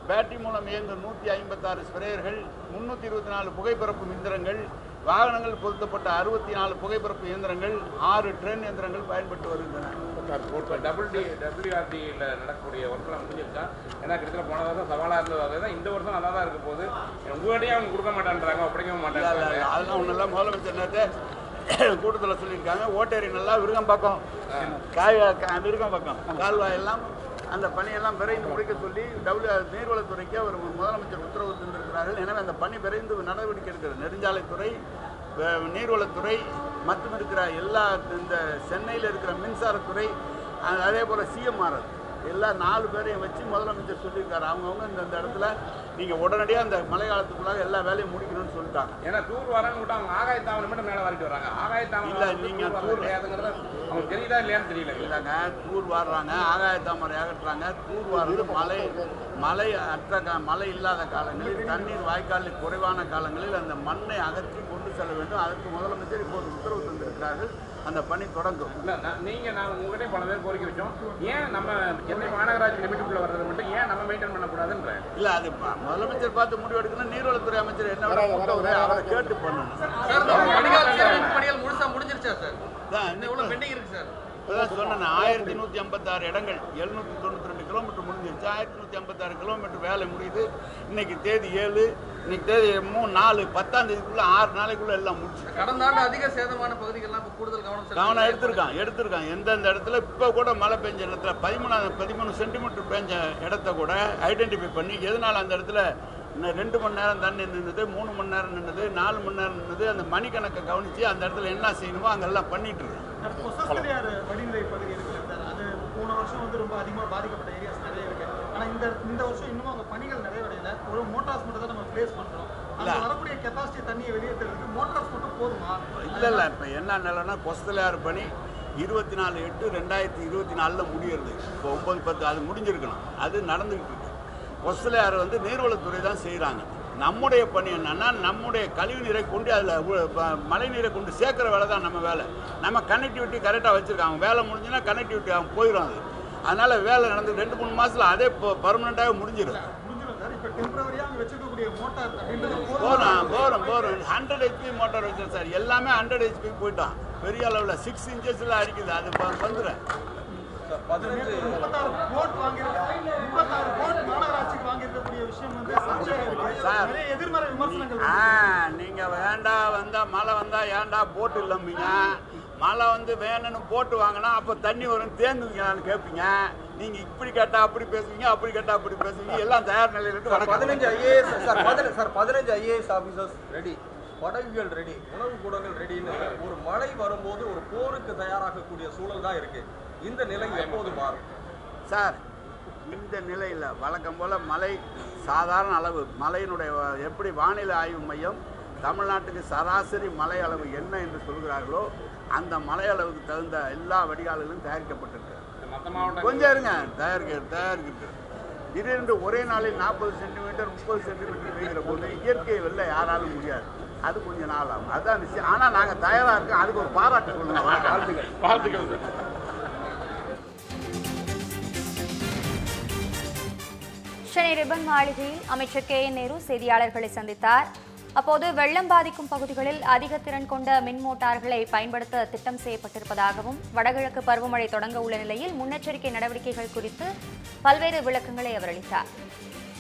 Battery மூலம் இயங்கும் நூற்றி ஐம்பத்தாறு ஸ்ப்ரேயர்கள் முன்னூற்றி இருபத்தி நாலு புகைப்பரப்பு இயந்திரங்கள் வாகனங்கள் பொருத்தப்பட்ட அறுபத்தி நாலு புகைப்பரப்பு இயந்திரங்கள் ஆறு ட்ரெயின் இயந்திரங்கள் பயன்பட்டு வருகின்றன இப்போ டபுள் டி டபிள்யூஆர்டியில் நடக்கக்கூடிய ஒர்க்கெல்லாம் முடிஞ்சிருச்சா ஏன்னா கிட்டத்தட்ட போன வருஷம் சவாலாக இருந்தது தான் இந்த வருஷம் நல்லா தான் இருக்க போகுது உங்கள்கிட்டயே அவங்க கொடுக்க மாட்டேன்றாங்க ஒப்படைக்கவும் இல்ல, இல்ல, மாட்டேன்றாங்க இல்ல, அதெல்லாம் ஒன்றும் இல்லை முதலமைச்சர் நேற்று கூட்டத்தில் சொல்லியிருக்காங்க ஓட்டேரி நல்லா விருகம்பாக்கம் காய் கா- விருகம்பாக்கம் கால்வாய் எல்லாம் அந்த பணியெல்லாம் விரைந்து முடிக்க சொல்லி டபிள்யூ நீர்வளத்துறைக்கு அவர் முதலமைச்சர் உத்தரவு தந்திருக்கிறார்கள் எனவே அந்த பணி விரைந்து நடவடிக்கை எடுக்கிறது நெடுஞ்சாலைத்துறை அஹ், நீர்வளத்துறை மற்றும் இருக்கிற எல்லா இந்த சென்னையில் இருக்கிற மின்சாரத்துறை அஹ், அதே போல் சிஎம்ஆர் எல்லா நாலு பேரையும் வச்சு முதலமைச்சர் சொல்லியிருக்காரு அவங்கவுங்க இந்த இந்த இடத்துல நீங்கள் உடனடியாக அந்த மழை காலத்துக்குள்ளாக எல்லா வேலையும் முடிக்கணும்னு சொல்லிட்டாங்க ஏன்னா டூர் வரேன்னு விட்டு அவங்க ஆகாய தாமரை மட்டும் மேலே வரைக்கும் வராங்க ஆகாய தாமரை இல்ல, வந்து நீங்க டூர் வர டூர் கிடையாதுங்கிறத அவங்க தெரியுதா இல்லையான்னு தெரியல இல்லைங்க தூர் வாடுறாங்க ஆகாய தாமரை அகற்றுறாங்க தூர் வாடுறது மழை மழை அற்ற கா மழை இல்லாத காலங்களில் தண்ணீர் வாய்க்காலில் குறைவான காலங்களில் அந்த மண்ணை அகற்றி கொண்டு செல்ல வேண்டும் அதற்கு முதலமைச்சர் இப்போது உத்தரவு தந்திருக்கிறார்கள் அந்த பணி தொடங்கும் இல்ல நான் நீங்க நான் உங்ககிட்ட பல பேர் கோரிக்கை வச்சோம் ஏன் நம்ம சென்னை மாநகராட்சி லிமிட்டுக்குள்ள வர்றது மட்டும் ஏன் நம்ம மெயின்டைன் பண்ணக்கூடாதுன்ற இல்லை அது ப- முதலமைச்சர் பார்த்து முடிவு எடுக்கணும் நீர்வளத்துறை அமைச்சர் என்ன வேணா கூப்பிட்டு அவரை கேட்டு பண்ணணும் சார் இந்த பணிகள் சீரமைப்பு பணிகள் முழுசா முடிஞ்சிருச்சா சார் தான் இன்னும் எவ்வளவு பெண்டிங் இருக்கு சார் இப்போதான் சொன்னேன் ஆயிரத்தி நூற்றி ஐம்பத்தாறு இடங்கள் எழுநூற்றி தொண்ணூற்றி ரெண்டு கிலோமீட்டர் முடிஞ்சிருச்சு ஆயிரத்தி நூற்றி ஐம்பத்தாறு கிலோமீட்டர் வேலை முடியுது இன்னைக்கு தேதி ஏழு இன்னைக்கு தேதி மூணு நாலு பத்தாம் தேதிக்குள்ளே ஆறு நாளைக்குள்ளே எல்லாம் முடிச்சு கடந்த ஆண்டு அதிக சேதமான பகுதிகள்லாம் இப்ப கூடுதல் கவனம் செலுத்தி- கவனம் எடுத்திருக்கான் எடுத்திருக்கான் எந்தெந்த இடத்துல இப்போ கூட மழை பெஞ்ச இடத்துல பதிமூணாவது பதிமூணு சென்டிமீட்டர் பெஞ்ச இடத்த கூட ஐடென்டிஃபை பண்ணி எதனால் அந்த இடத்துல இன்னும் ரெண்டு மணி நேரம் தண்ணி நின்றுது மூணு மணி நேரம் நின்றுது நாலு மணி நேரம் நின்றுது அந்த மணிக்கணக்கை கவனித்து அந்த இடத்துல என்ன செய்யணுமோ அங்கெல்லாம் பண்ணிட்டு இருக்கோம் பொசஸ்கரியார் வடிநிலை பகுதி இருக்குல்ல சார் அது போன வருஷம் வந்து ரொம்ப அதிகமாக பாதிக்கப்பட்ட ஏரியாஸ் நிறைய இருக்கு ஆனால் இந்த இந்த வருஷம் இன்னும் அங்கே பணிகள் நிறைவடையல ஒரு மோட்டார்ஸ் மட்டும் தான் நம்ம ப்ளேஸ் பண்ணுறோம் அங்கே வரக்கூடிய கெப்பாசிட்டி தண்ணியை வெளியேற்றுறதுக்கு மோட்டார்ஸ் மட்டும் போதுமா இல்லை இல்லை இப்போ என்ன நிலைன்னா கொஸ்தலையார் பணி இருபத்தி நாலு எட்டு ரெண்டாயிரத்தி இருபத்தி நாலில் முடியிறது இப்போ ஒம்பது பத்து அது முடிஞ்சிருக்கணும் அது நடந்துக்கிட்டு இருக்கு கொஸ்தலையார் வந்து நீர்வளத்துறை தான் செய்கிறாங்க நம்முடைய பணி என்னன்னா நம்முடைய கழிவு நீரை கொண்டு அதில் மழை நீரை கொண்டு சேர்க்குற வேலை தான் நம்ம வேலை நம்ம கனெக்டிவிட்டி கரெக்டாக வச்சுருக்காங்க வேலை முடிஞ்சுன்னா கனெக்டிவிட்டி அவங்க போயிடும் அது அதனால் வேலை நடந்து ரெண்டு மூணு மாதத்தில் அதே இப்போ பர்மனெண்ட்டாக முடிஞ்சிடும் முடிஞ்சிடும் சார் இப்போ டெம்பரவரியாக அங்கே வச்சிருக்கக்கூடிய மோட்டார் அப்படின்றது போகிறோம் போகிறோம் போகிறோம் ஹண்ட்ரட் ஹெச்பி மோட்டார் வச்சேன் சார் எல்லாமே ஹண்ட்ரட் ஹெச்பி போயிட்டான் பெரிய அளவில் சிக்ஸ் இன்ச்சஸில் அடிக்குது அது ப- வந்துடும் முப்பத்தாறு கோட் வாங்கியிருக்க முப்பத்தாறு கோட் மாநகராட்சிக்கு வாங்கியிருக்கக்கூடிய விஷயம் வந்து சர்ச்சையா இருக்கு சார். நிறைய எதிர்மறை விமர்சனங்கள் ஆ வருது. நீங்கள் வேண்டா வந்தால் மழை வந்தால் ஏன்டா போட்டு இல்லம்பிங்க மழை வந்து வேணும்னு போட்டு வாங்கினா அப்போ தண்ணி வரும் தேங்குவீங்களான்னு கேட்பீங்க நீங்கள் இப்படி கேட்டால் அப்படி பேசுவீங்க அப்படி கேட்டால் அப்படி பேசுவீங்க எல்லாம் தயார் நிலையில் இருக்கு வணக்கம் பதினஞ்சு ஐஏஎஸ் சார் பதின சார் பதினஞ்சு ஐஏஎஸ் ஆஃபீஸர்ஸ் ரெடி படகுகள் ரெடி உணவு கூடங்கள் ரெடின்னு ஒரு மழை வரும்போது ஒரு போருக்கு தயாராகக்கூடிய சூழல் தான் இருக்கு இந்த நிலை எப்போது மாறும் சார் இந்த நிலையில் வழக்கம் போல் மழை சாதாரண அளவு மழையினுடைய வ- எப்படி வானிலை ஆய்வு மையம் தமிழ்நாட்டுக்கு சராசரி மழை அளவு என்ன என்று சொல்கிறார்களோ அந்த மழை அளவுக்கு தகுந்த எல்லா வடிகால்களும் தயாரிக்கப்பட்டிருக்கு மற்ற மாவட்டம் கொஞ்சம் இருங்க தயாரிக்க தயாரிக்கிட்டு திடீரென்று ஒரே நாளில் நாற்பது சென்டிமீட்டர் முப்பது சென்டிமீட்டர் பெய்கிற போது இயற்கை வெள்ள யாராலும் முடியாது அது கொஞ்சம் நாள் ஆகும் அதுதான் விஷயம் ஆனால் நாங்கள் தயாராக இருக்கோம் அதுக்கு ஒரு பாராட்டு சொல்லுங்க வாழ்த்துக்கள் வாழ்த்துக்கள் சார் சென்னை ரிப்பன் மாளிகையில் அமைச்சர் கே என் நேரு செய்தியாளர்களை சந்தித்தார் அப்போது வெள்ளம் பாதிக்கும் பகுதிகளில் அதிக திறன் கொண்ட மின் மோட்டார்களை பயன்படுத்த திட்டம் செய்யப்பட்டிருப்பதாகவும் வடகிழக்கு பருவமழை தொடங்க உள்ள நிலையில் முன்னெச்சரிக்கை நடவடிக்கைகள் குறித்து பல்வேறு விளக்கங்களை அவர் அளித்தார்